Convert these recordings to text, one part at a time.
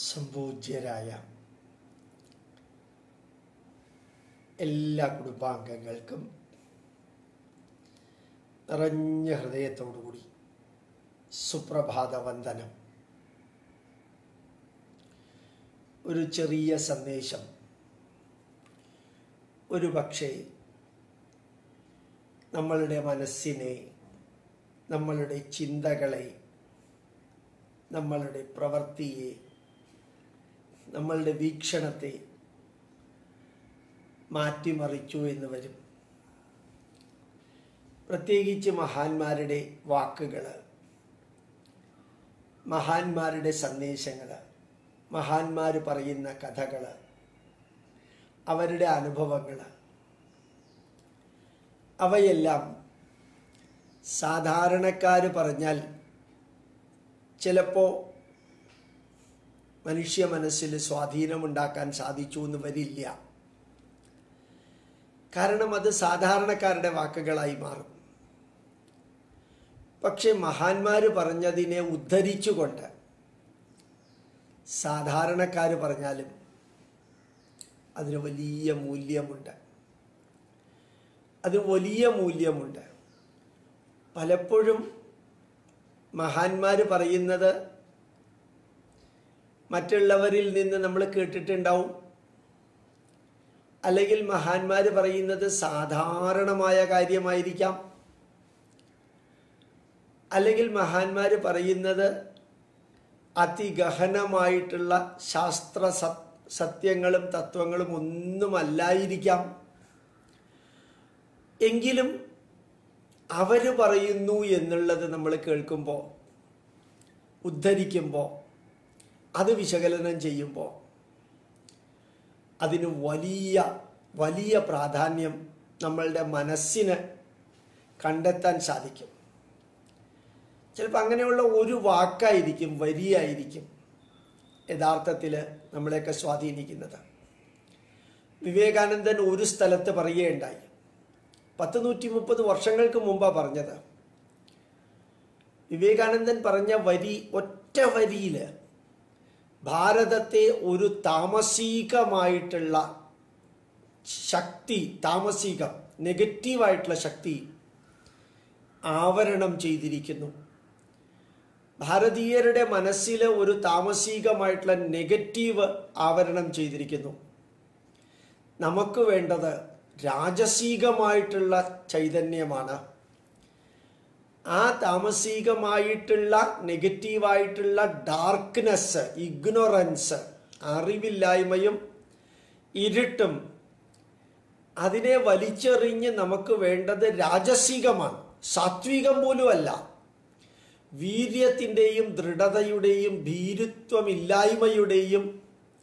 സംപൂജ്യരായ എല്ലാ കുടുംബാംഗങ്ങൾക്കും നിറഞ്ഞ ഹൃദയത്തോടുകൂടി സുപ്രഭാത വന്ദനം ഒരു ചെറിയ സന്ദേശം ഒരു പക്ഷേ നമ്മളുടെ മനസ്സിനെ നമ്മളുടെ ചിന്തകളെ നമ്മളുടെ പ്രവൃത്തിയെ നമ്മളുടെ വീക്ഷണത്തെ മാറ്റിമറിച്ചു എന്ന് വരും പ്രത്യേകിച്ച് മഹാന്മാരുടെ വാക്കുകൾ മഹാന്മാരുടെ സന്ദേശങ്ങൾ മഹാന്മാർ പറയുന്ന കഥകൾ അവരുടെ അനുഭവങ്ങൾ അവയെല്ലാം സാധാരണക്കാർ പറഞ്ഞാൽ ചിലപ്പോൾ മനുഷ്യ മനസ്സിൽ സ്വാധീനമുണ്ടാക്കാൻ സാധിച്ചു എന്ന് വരില്ല കാരണം അത് സാധാരണക്കാരുടെ വാക്കുകളായി മാറും പക്ഷെ മഹാന്മാർ പറഞ്ഞതിനെ ഉദ്ധരിച്ചുകൊണ്ട് സാധാരണക്കാർ പറഞ്ഞാലും അതിന് വലിയ മൂല്യമുണ്ട് അത് വലിയ മൂല്യമുണ്ട് പലപ്പോഴും മഹാന്മാർ പറയുന്നത് മറ്റുള്ളവരിൽ നിന്ന് നമ്മൾ കേട്ടിട്ടുണ്ടാവും അല്ലെങ്കിൽ മഹാന്മാർ പറയുന്നത് സാധാരണമായ കാര്യമായിരിക്കാം അല്ലെങ്കിൽ മഹാന്മാർ പറയുന്നത് അതിഗഹനമായിട്ടുള്ള ശാസ്ത്ര സത്യങ്ങളും തത്വങ്ങളും ഒന്നുമല്ലായിരിക്കാം എങ്കിലും അവർ പറയുന്നു എന്നുള്ളത് നമ്മൾ കേൾക്കുമ്പോൾ ഉദ്ധരിക്കുമ്പോൾ അത് വിശകലനം ചെയ്യുമ്പോൾ അതിന് വലിയ വലിയ പ്രാധാന്യം നമ്മളുടെ മനസ്സിന് കണ്ടെത്താൻ സാധിക്കും ചിലപ്പോൾ അങ്ങനെയുള്ള ഒരു വാക്കായിരിക്കും വരിയായിരിക്കും യഥാർത്ഥത്തിൽ നമ്മളെയൊക്കെ സ്വാധീനിക്കുന്നത് വിവേകാനന്ദൻ ഒരു സ്ഥലത്ത് പറയുകയുണ്ടായി പത്ത് നൂറ്റി മുപ്പത് വർഷങ്ങൾക്ക് മുമ്പാണ് പറഞ്ഞത് വിവേകാനന്ദൻ പറഞ്ഞ വരി ഒറ്റ വരിയിൽ ഭാരതത്തെ ഒരു താമസികമായിട്ടുള്ള ശക്തി താമസികം നെഗറ്റീവായിട്ടുള്ള ശക്തി ആവരണം ചെയ്തിരിക്കുന്നു ഭാരതീയരുടെ മനസ്സിൽ ഒരു താമസികമായിട്ടുള്ള നെഗറ്റീവ് ആവരണം ചെയ്തിരിക്കുന്നു നമുക്ക് വേണ്ടത് രാജസീകമായിട്ടുള്ള ചൈതന്യമാണ് ആ താമസികമായിട്ടുള്ള നെഗറ്റീവായിട്ടുള്ള ഡാർക്ക്നെസ് ഇഗ്നോറൻസ് അറിവില്ലായ്മയും ഇരുട്ടും അതിനെ വലിച്ചെറിഞ്ഞ് നമുക്ക് വേണ്ടത് രാജസികമാണ് സാത്വികം പോലുമല്ല വീര്യത്തിൻ്റെയും ദൃഢതയുടെയും ഭീരുത്വമില്ലായ്മയുടെയും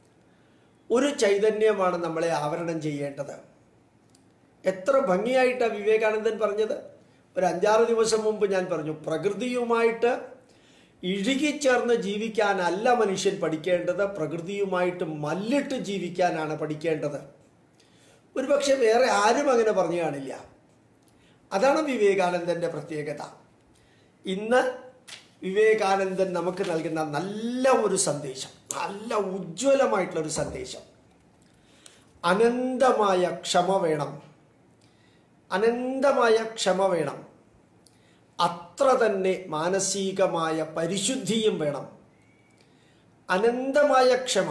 ഒരു ചൈതന്യമാണ് നമ്മളെ ആവരണം ചെയ്യേണ്ടത് എത്ര ഭംഗിയായിട്ടാണ് വിവേകാനന്ദൻ പറഞ്ഞത് ഒരു അഞ്ചാറ് ദിവസം മുമ്പ് ഞാൻ പറഞ്ഞു പ്രകൃതിയുമായിട്ട് ഇഴുകിച്ചേർന്ന് ജീവിക്കാനല്ല മനുഷ്യൻ പഠിക്കേണ്ടത് പ്രകൃതിയുമായിട്ട് മല്ലിട്ട് ജീവിക്കാനാണ് പഠിക്കേണ്ടത് ഒരുപക്ഷെ വേറെ ആരും അങ്ങനെ പറഞ്ഞു കാണില്ല അതാണ് വിവേകാനന്ദൻ്റെ പ്രത്യേകത ഇന്ന് വിവേകാനന്ദൻ നമുക്ക് നൽകുന്ന നല്ല ഒരു സന്ദേശം നല്ല ഉജ്ജ്വലമായിട്ടുള്ള ഒരു സന്ദേശം അനന്തമായ ക്ഷമ വേണം അനന്തമായ ക്ഷമ വേണം അത്ര തന്നെ മാനസികമായ പരിശുദ്ധിയും വേണം അനന്തമായ ക്ഷമ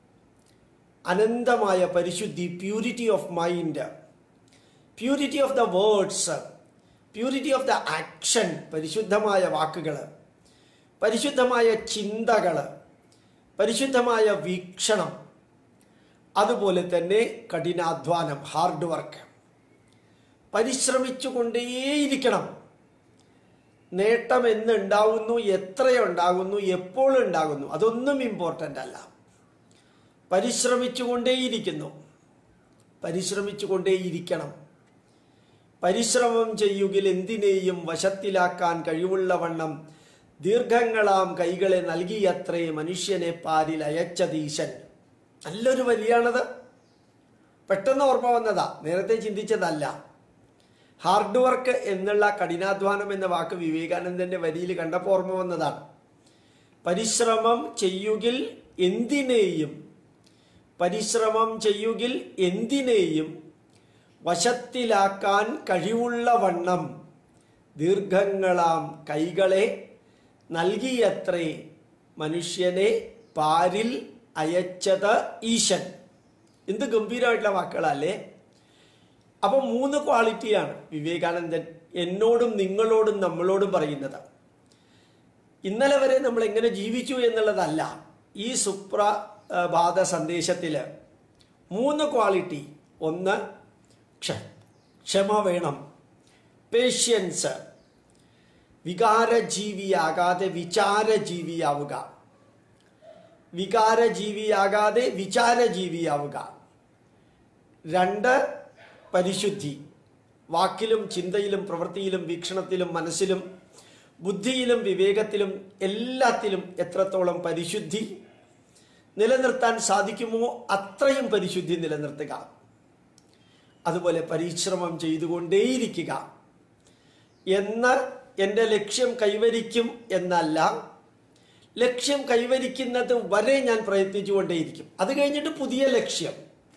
അനന്തമായ പരിശുദ്ധി purity of mind purity of the words purity of the action പരിശുദ്ധമായ വാക്കുകൾ പരിശുദ്ധമായ ചിന്തകൾ പരിശുദ്ധമായ വീക്ഷണം അതുപോലെ തന്നെ കഠിനാധ്വാനം ഹാർഡ് വർക്ക് പരിശ്രമിച്ചു കൊണ്ടേയിരിക്കണം നേട്ടം എന്ന് ഉണ്ടാകുന്നു എത്രയുണ്ടാകുന്നു എപ്പോൾ ഉണ്ടാകുന്നു അതൊന്നും ഇമ്പോർട്ടൻ്റ് അല്ല പരിശ്രമിച്ചു കൊണ്ടേയിരിക്കുന്നു പരിശ്രമിച്ചു കൊണ്ടേയിരിക്കണം പരിശ്രമം ചെയ്യുകിൽ എന്തിനേയും വശത്തിലാക്കാൻ കഴിവുള്ളവണ്ണം ദീർഘങ്ങളാം കൈകളെ നൽകിയത്രേ മനുഷ്യനെ പാരിൽ അയച്ചതീശൻ നല്ലൊരു വലിയാണത് പെട്ടെന്ന് ഓർമ്മ വന്നതാ നേരത്തെ ചിന്തിച്ചതല്ല ഹാർഡ് വർക്ക് എന്നുള്ള കഠിനാധ്വാനം എന്ന വാക്ക് വിവേകാനന്ദന്റെ വരിയിൽ കണ്ടപ്പോൾ ഓർമ്മ വന്നതാണ് പരിശ്രമം ചെയ്യുകിൽ എന്തിനേയും പരിശ്രമം ചെയ്യുകിൽ എന്തിനേയും വശത്തിലാക്കാൻ കഴിവുള്ള വണ്ണം ദീർഘങ്ങളാം കൈകളെ നൽകിയത്രേ മനുഷ്യനെ പാരിൽ അയച്ചത് ഈശൻ എന്ത് ഗംഭീരമായിട്ടുള്ള വാക്കുകളല്ലേ അപ്പം മൂന്ന് ക്വാളിറ്റിയാണ് വിവേകാനന്ദൻ എന്നോടും നിങ്ങളോടും നമ്മളോടും പറയുന്നത് ഇന്നലെ വരെ നമ്മൾ എങ്ങനെ ജീവിച്ചു എന്നുള്ളതല്ല ഈ സുപ്രഭാത സന്ദേശത്തിൽ മൂന്ന് ക്വാളിറ്റി ഒന്ന് ക്ഷ ക്ഷമ വേണം പേഷ്യൻസ് വികാരജീവിയാകാതെ വിചാരജീവിയാവുക വികാരജീവിയാകാതെ വിചാരജീവിയാവുക രണ്ട് പരിശുദ്ധി വാക്കിലും ചിന്തയിലും പ്രവൃത്തിയിലും വീക്ഷണത്തിലും മനസ്സിലും ബുദ്ധിയിലും വിവേകത്തിലും എല്ലാത്തിലും എത്രത്തോളം പരിശുദ്ധി നിലനിർത്താൻ സാധിക്കുമോ അത്രയും പരിശുദ്ധി നിലനിർത്തുക അതുപോലെ പരിശ്രമം ചെയ്തുകൊണ്ടേയിരിക്കുക എന്ന് എൻ്റെ ലക്ഷ്യം കൈവരിക്കും എന്നല്ല ലക്ഷ്യം കൈവരിക്കുന്നത് വരെ ഞാൻ പ്രയത്നിച്ചുകൊണ്ടേയിരിക്കും അത് കഴിഞ്ഞിട്ട് പുതിയ ലക്ഷ്യം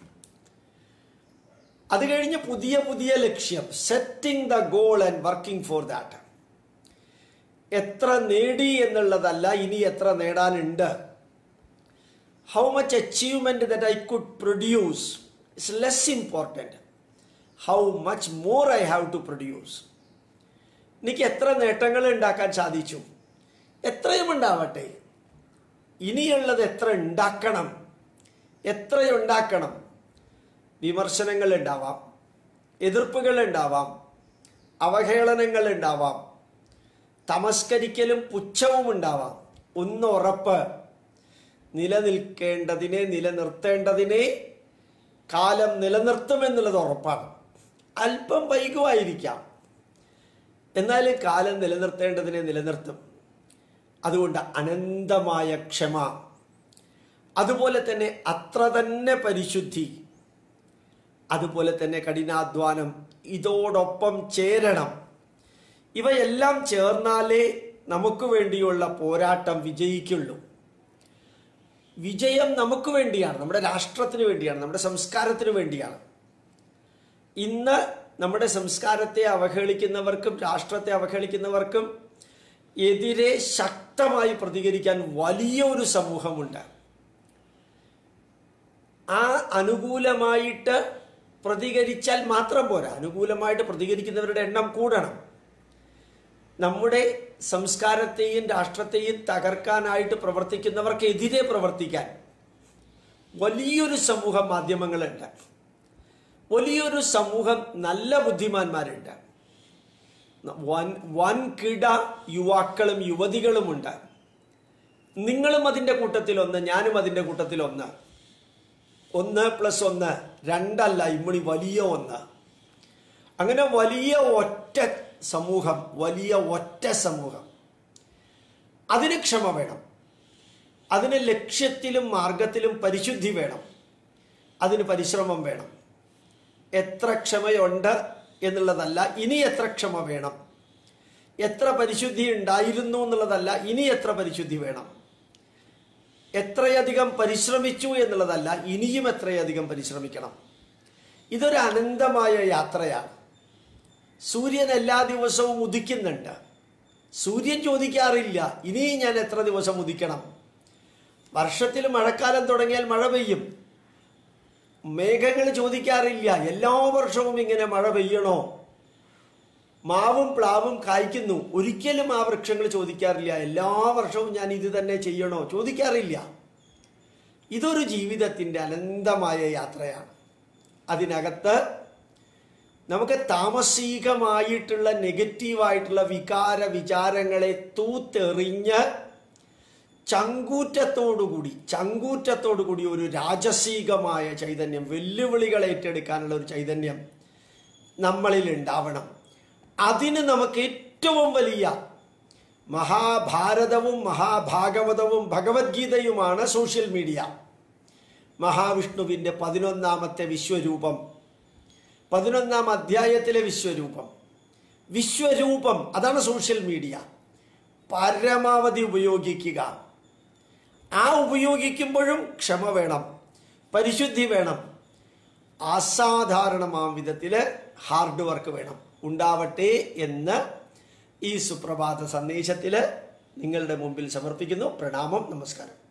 അത് കഴിഞ്ഞ് പുതിയ പുതിയ ലക്ഷ്യം setting the goal and working for that എത്ര നേടി എന്നുള്ളതല്ല ഇനി എത്ര നേടാനുണ്ട് how much achievement that I could produce it's less important how much more I have to produce എനിക്ക് എത്ര നേട്ടങ്ങൾ ഉണ്ടാക്കാൻ സാധിച്ചു എത്രയും ഉണ്ടാവട്ടെ ഇനിയുള്ളത് എത്ര ഉണ്ടാക്കണം എത്രയുണ്ടാക്കണം വിമർശനങ്ങൾ ഉണ്ടാവാം എതിർപ്പുകൾ ഉണ്ടാവാം അവഹേളനങ്ങൾ ഉണ്ടാവാം തമസ്കരിക്കലും പുച്ഛവും ഉണ്ടാവാം ഒന്ന് ഉറപ്പ് നിലനിൽക്കേണ്ടതിനെ നിലനിർത്തേണ്ടതിനെ കാലം നിലനിർത്തുമെന്നുള്ളത് ഉറപ്പാണ് അല്പം വൈകുമായിരിക്കാം എന്നാലും കാലം നിലനിർത്തേണ്ടതിനെ നിലനിർത്തും അതുകൊണ്ട് അനന്തമായ ക്ഷമ അതുപോലെ തന്നെ അത്ര തന്നെ പരിശുദ്ധി അതുപോലെ തന്നെ കഠിനാധ്വാനം ഇതോടൊപ്പം ചേരണം ഇവയെല്ലാം ചേർന്നാലേ നമുക്ക് വേണ്ടിയുള്ള പോരാട്ടം വിജയിക്കുള്ളൂ വിജയം നമുക്ക് വേണ്ടിയാണ് നമ്മുടെ രാഷ്ട്രത്തിന് വേണ്ടിയാണ് നമ്മുടെ സംസ്കാരത്തിന് വേണ്ടിയാണ് ഇന്ന് നമ്മുടെ സംസ്കാരത്തെ അവഹേളിക്കുന്നവർക്കും രാഷ്ട്രത്തെ അവഹേളിക്കുന്നവർക്കും എതിരെ ശക്തമായി പ്രതികരിക്കാൻ വലിയൊരു സമൂഹമുണ്ട് ആ അനുകൂലമായിട്ട് പ്രതികരിച്ചാൽ മാത്രം പോരാ അനുകൂലമായിട്ട് പ്രതികരിക്കുന്നവരുടെ എണ്ണം കൂടണം നമ്മുടെ സംസ്കാരത്തെയും രാഷ്ട്രത്തെയും തകർക്കാനായിട്ട് പ്രവർത്തിക്കുന്നവർക്കെതിരെ പ്രവർത്തിക്കാൻ വലിയൊരു സമൂഹം മാധ്യമങ്ങളുണ്ട് വലിയൊരു സമൂഹം നല്ല ബുദ്ധിമാന്മാരുണ്ട് വൻ വൻകിട യുവാക്കളും യുവതികളുമുണ്ട് നിങ്ങളും അതിൻ്റെ കൂട്ടത്തിൽ ഒന്ന് ഞാനും അതിൻ്റെ കൂട്ടത്തിൽ ഒന്ന് ഒന്ന് പ്ലസ് ഒന്ന് രണ്ടല്ല ഇമ്മണി വലിയ ഒന്ന് അങ്ങനെ വലിയ ഒറ്റ സമൂഹം വലിയ ഒറ്റ സമൂഹം അതിന് ക്ഷമ വേണം അതിന് ലക്ഷ്യത്തിലും മാർഗത്തിലും പരിശുദ്ധി വേണം അതിന് പരിശ്രമം വേണം എത്ര ക്ഷമയുണ്ട് എന്നുള്ളതല്ല ഇനി എത്ര ക്ഷമ വേണം എത്ര പരിശുദ്ധി ഉണ്ടായിരുന്നു എന്നുള്ളതല്ല ഇനി എത്ര പരിശുദ്ധി വേണം എത്രയധികം പരിശ്രമിച്ചു എന്നുള്ളതല്ല ഇനിയും എത്രയധികം പരിശ്രമിക്കണം ഇതൊരു അനന്തമായ യാത്രയാണ് സൂര്യൻ എല്ലാ ദിവസവും ഉദിക്കുന്നുണ്ട് സൂര്യൻ ചോദിക്കാറില്ല ഇനിയും ഞാൻ എത്ര ദിവസം ഉദിക്കണം വർഷത്തിൽ മഴക്കാലം തുടങ്ങിയാൽ മഴ പെയ്യും മേഘങ്ങൾ ചോദിക്കാറില്ല എല്ലാ വർഷവും ഇങ്ങനെ മഴ പെയ്യണോ മാവും പ്ലാവും കായ്ക്കുന്നു ഒരിക്കലും ആ വൃക്ഷങ്ങൾ ചോദിക്കാറില്ല എല്ലാ വർഷവും ഞാൻ ഇത് തന്നെ ചെയ്യണോ ചോദിക്കാറില്ല ഇതൊരു ജീവിതത്തിൻ്റെ അനന്തമായ യാത്രയാണ് അതിനകത്ത് നമുക്ക് താമസികമായിട്ടുള്ള നെഗറ്റീവായിട്ടുള്ള വികാര വിചാരങ്ങളെ തൂത്തെറിഞ്ഞ് ചങ്കൂറ്റത്തോടുകൂടി ചങ്കൂറ്റത്തോടുകൂടി ഒരു രാജസീകമായ ചൈതന്യം വെല്ലുവിളികൾ ഏറ്റെടുക്കാനുള്ള ഒരു ചൈതന്യം നമ്മളിൽ ഉണ്ടാവണം അതിന് നമുക്ക് ഏറ്റവും വലിയ മഹാഭാരതവും മഹാഭാഗവതവും ഭഗവത്ഗീതയുമാണ് സോഷ്യൽ മീഡിയ മഹാവിഷ്ണുവിൻ്റെ പതിനൊന്നാമത്തെ വിശ്വരൂപം പതിനൊന്നാം അധ്യായത്തിലെ വിശ്വരൂപം വിശ്വരൂപം അതാണ് സോഷ്യൽ മീഡിയ പരമാവധി ഉപയോഗിക്കുക ആ ഉപയോഗിക്കുമ്പോഴും ക്ഷമ വേണം പരിശുദ്ധി വേണം അസാധാരണമാം വിധത്തില് ഹാർഡ് വർക്ക് വേണം ഉണ്ടാവട്ടെ എന്ന് ഈ സുപ്രഭാത സന്ദേശത്തില് നിങ്ങളുടെ മുമ്പിൽ സമർപ്പിക്കുന്നു പ്രണാമം നമസ്കാരം